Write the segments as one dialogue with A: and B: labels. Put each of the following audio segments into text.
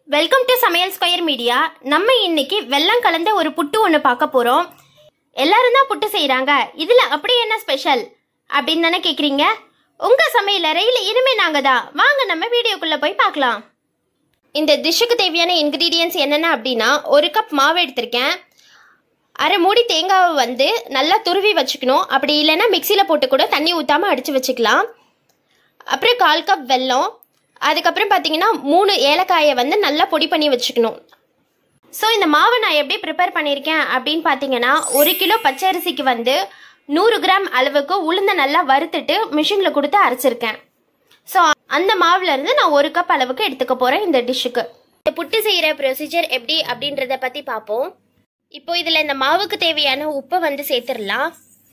A: welcome to Samayal square media நம்ம இன்னைக்கு வெல்லம் கலந்த ஒரு புட்டு ஒன்று பார்க்க போகிறோம் எல்லாரும் தான் புட்டு செய்கிறாங்க இதில் அப்படி என்ன ஸ்பெஷல் அப்படின்னு தானே கேட்குறீங்க உங்கள் சமையலறையில் இனிமே நாங்கள் தான் வாங்க நம்ம வீடியோக்குள்ளே போய் பார்க்கலாம் இந்த டிஷ்ஷுக்கு தேவையான இன்க்ரீடியன்ஸ் என்னென்ன அப்படின்னா ஒரு கப் மாவு எடுத்திருக்கேன் அரை மூடி தேங்காவை வந்து நல்லா துருவி வச்சுக்கணும் அப்படி இல்லைன்னா மிக்சியில் போட்டு கூட தண்ணி ஊற்றாமல் அடித்து வச்சுக்கலாம் அப்புறம் கால் கப் வெல்லம் அதுக்கப்புறம் பார்த்தீங்கன்னா மூணு ஏலக்காயை வந்து நல்லா பொடி பண்ணி வச்சுக்கணும் ஸோ இந்த மாவை நான் எப்படி ப்ரிப்பேர் பண்ணியிருக்கேன் அப்படின்னு பார்த்தீங்கன்னா ஒரு கிலோ பச்சை அரிசிக்கு வந்து நூறு கிராம் அளவுக்கு உளுந்த நல்லா வறுத்துட்டு மிஷினில் கொடுத்து அரைச்சிருக்கேன் ஸோ அந்த மாவுல இருந்து நான் ஒரு கப் அளவுக்கு எடுத்துக்க போகிறேன் இந்த டிஷ்ஷுக்கு இந்த புட்டு செய்கிற ப்ரொசீஜர் எப்படி அப்படின்றத பற்றி பார்ப்போம் இப்போ இதில் இந்த மாவுக்கு தேவையான உப்பை வந்து சேர்த்துடலாம்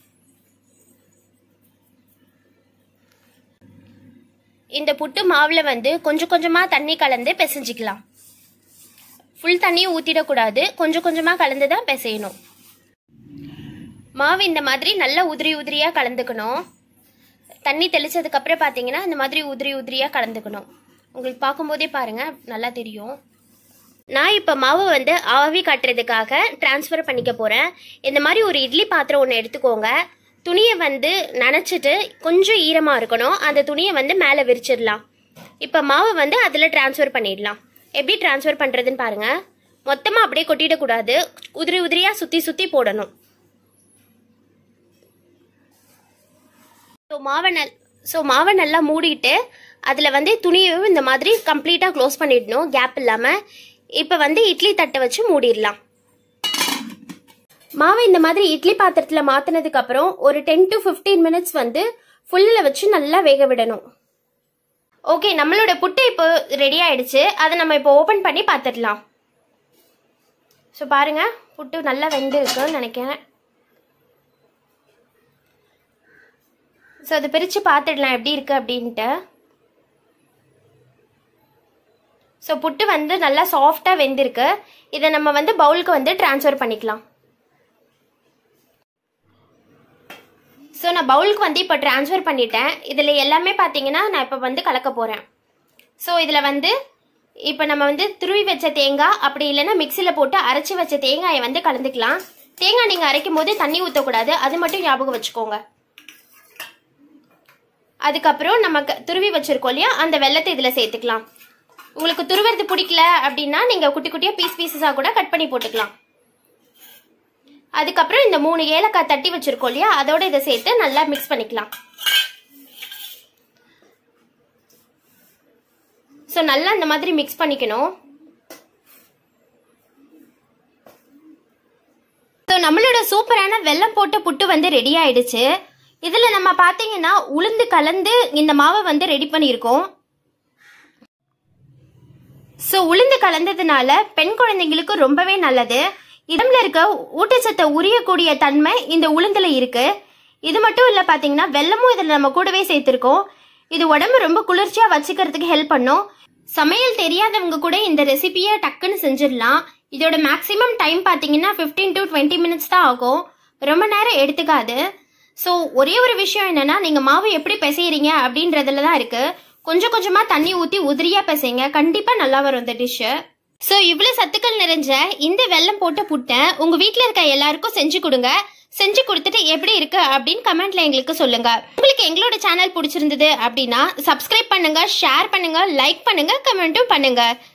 A: இந்த புட்டு மாவில் வந்து கொஞ்சம் கொஞ்சமாக தண்ணி கலந்து பிசைஞ்சிக்கலாம் ஃபுல் தண்ணியும் ஊற்றிடக்கூடாது கொஞ்சம் கொஞ்சமாக கலந்து தான் பிசையணும் மாவு இந்த மாதிரி நல்லா உதிரி உதிரியாக கலந்துக்கணும் தண்ணி தெளிச்சதுக்கப்புறம் பார்த்தீங்கன்னா இந்த மாதிரி உதிரி உதிரியாக கலந்துக்கணும் உங்களுக்கு பார்க்கும்போதே பாருங்கள் நல்லா தெரியும் நான் இப்போ மாவு வந்து ஆவி காட்டுறதுக்காக ட்ரான்ஸ்ஃபர் பண்ணிக்க போகிறேன் இந்த மாதிரி ஒரு இட்லி பாத்திரம் ஒன்று எடுத்துக்கோங்க துணியை வந்து நனைச்சிட்டு கொஞ்சம் ஈரமாக இருக்கணும் அந்த துணியை வந்து மேலே விரிச்சிடலாம் இப்போ மாவை வந்து அதில் ட்ரான்ஸ்ஃபர் பண்ணிடலாம் எப்படி ட்ரான்ஸ்ஃபர் பண்ணுறதுன்னு பாருங்கள் மொத்தமாக அப்படியே கொட்டிடக்கூடாது உதிரி உதிரியாக சுற்றி சுற்றி போடணும் ஸோ மாவை நல் ஸோ மாவை நல்லா மூடிட்டு அதில் வந்து துணியையும் இந்த மாதிரி கம்ப்ளீட்டாக க்ளோஸ் பண்ணிடணும் கேப் இல்லாமல் இப்போ வந்து இட்லி தட்டை வச்சு மூடிடலாம் மாவை இந்த மாதிரி இட்லி பாத்திரத்தில் மாற்றினதுக்கு அப்புறம் ஒரு டென் டு ஃபிஃப்டீன் மினிட்ஸ் வந்து ஃபுல்லில் வச்சு நல்லா வேக விடணும் ஓகே நம்மளோட புட்டு இப்போ ரெடி ஆயிடுச்சு அதை நம்ம இப்போ ஓப்பன் பண்ணி பார்த்துடலாம் ஸோ பாருங்க புட்டு நல்லா வெந்திருக்குன்னு நினைக்கிறேன் ஸோ அதை பிரித்து பார்த்துடலாம் எப்படி இருக்குது அப்படின்ட்டு ஸோ புட்டு வந்து நல்லா சாஃப்டாக வெந்திருக்கு இதை நம்ம வந்து பவுலுக்கு வந்து ட்ரான்ஸ்ஃபர் பண்ணிக்கலாம் ஸோ நான் பவுலுக்கு வந்து இப்போ ட்ரான்ஸ்ஃபர் பண்ணிட்டேன் இதில் எல்லாமே பார்த்தீங்கன்னா நான் இப்போ வந்து கலக்க போகிறேன் ஸோ இதில் வந்து இப்போ நம்ம வந்து துருவி வச்ச தேங்காய் அப்படி இல்லைன்னா மிக்சியில் போட்டு அரைச்சி வச்ச தேங்காயை வந்து கலந்துக்கலாம் தேங்காய் நீங்கள் அரைக்கும் போது தண்ணி ஊற்றக்கூடாது அது மட்டும் ஞாபகம் வச்சுக்கோங்க அதுக்கப்புறம் நம்ம க- துருவி வச்சிருக்கோம் இல்லையா அந்த வெள்ளத்தை இதில் சேர்த்துக்கலாம் உங்களுக்கு துருவுறது பிடிக்கல அப்படின்னா நீங்கள் குட்டி குட்டியாக பீஸ் பீசஸாக கூட கட் பண்ணி போட்டுக்கலாம் அதுக்கப்புறம் இந்த மூணு ஏலக்காய் தட்டி வச்சிருக்கோம் இல்லையா அதோட இதை சேர்த்து நல்லா மிக்ஸ் பண்ணிக்கலாம் ஸோ நல்லா இந்த மாதிரி மிக்ஸ் பண்ணிக்கணும் ஸோ நம்மளோட சூப்பரான வெல்லம் போட்ட புட்டு வந்து ரெடி ஆயிடுச்சு இதில் நம்ம பார்த்தீங்கன்னா உளுந்து கலந்து இந்த மாவை வந்து ரெடி பண்ணியிருக்கோம் ஸோ உளுந்து கலந்ததுனால பெண் குழந்தைங்களுக்கு ரொம்பவே நல்லது இடம்ல இருக்க ஊட்டச்சத்தை உரியக்கூடிய தன்மை இந்த உளுந்துல இருக்கு இது மட்டும் இல்லை பார்த்தீங்கன்னா வெல்லமும் இதில் நம்ம கூடவே சேர்த்துருக்கோம் இது உடம்பு ரொம்ப குளிர்ச்சியாக வச்சுக்கிறதுக்கு ஹெல்ப் பண்ணும் சமையல் தெரியாதவங்க கூட இந்த ரெசிபியை டக்குன்னு செஞ்சிடலாம் இதோட மேக்ஸிமம் டைம் பார்த்தீங்கன்னா 15 டு டுவெண்ட்டி மினிட்ஸ் தான் ஆகும் ரொம்ப நேரம் எடுத்துக்காது ஸோ ஒரே ஒரு விஷயம் என்னன்னா நீங்கள் மாவு எப்படி பிசைறீங்க அப்படின்றதுல தான் இருக்கு கொஞ்சம் கொஞ்சமாக தண்ணி ஊற்றி உதிரியாக பிசைங்க கண்டிப்பாக நல்லா வரும் இந்த டிஷ்ஷு ஸோ இவ்வளோ சத்துக்கள் நிறைஞ்ச இந்த வெல்லம் போட்ட புட்டை உங்கள் வீட்டில் இருக்க எல்லாருக்கும் செஞ்சு கொடுங்க செஞ்சு கொடுத்துட்டு எப்படி இருக்கு அப்படின்னு கமெண்ட்ல எங்களுக்கு சொல்லுங்க உங்களுக்கு எங்களோட சேனல் பிடிச்சிருந்தது அப்படின்னா சப்ஸ்கிரைப் பண்ணுங்க ஷேர் பண்ணுங்க லைக் பண்ணுங்க கமெண்ட்டும் பண்ணுங்க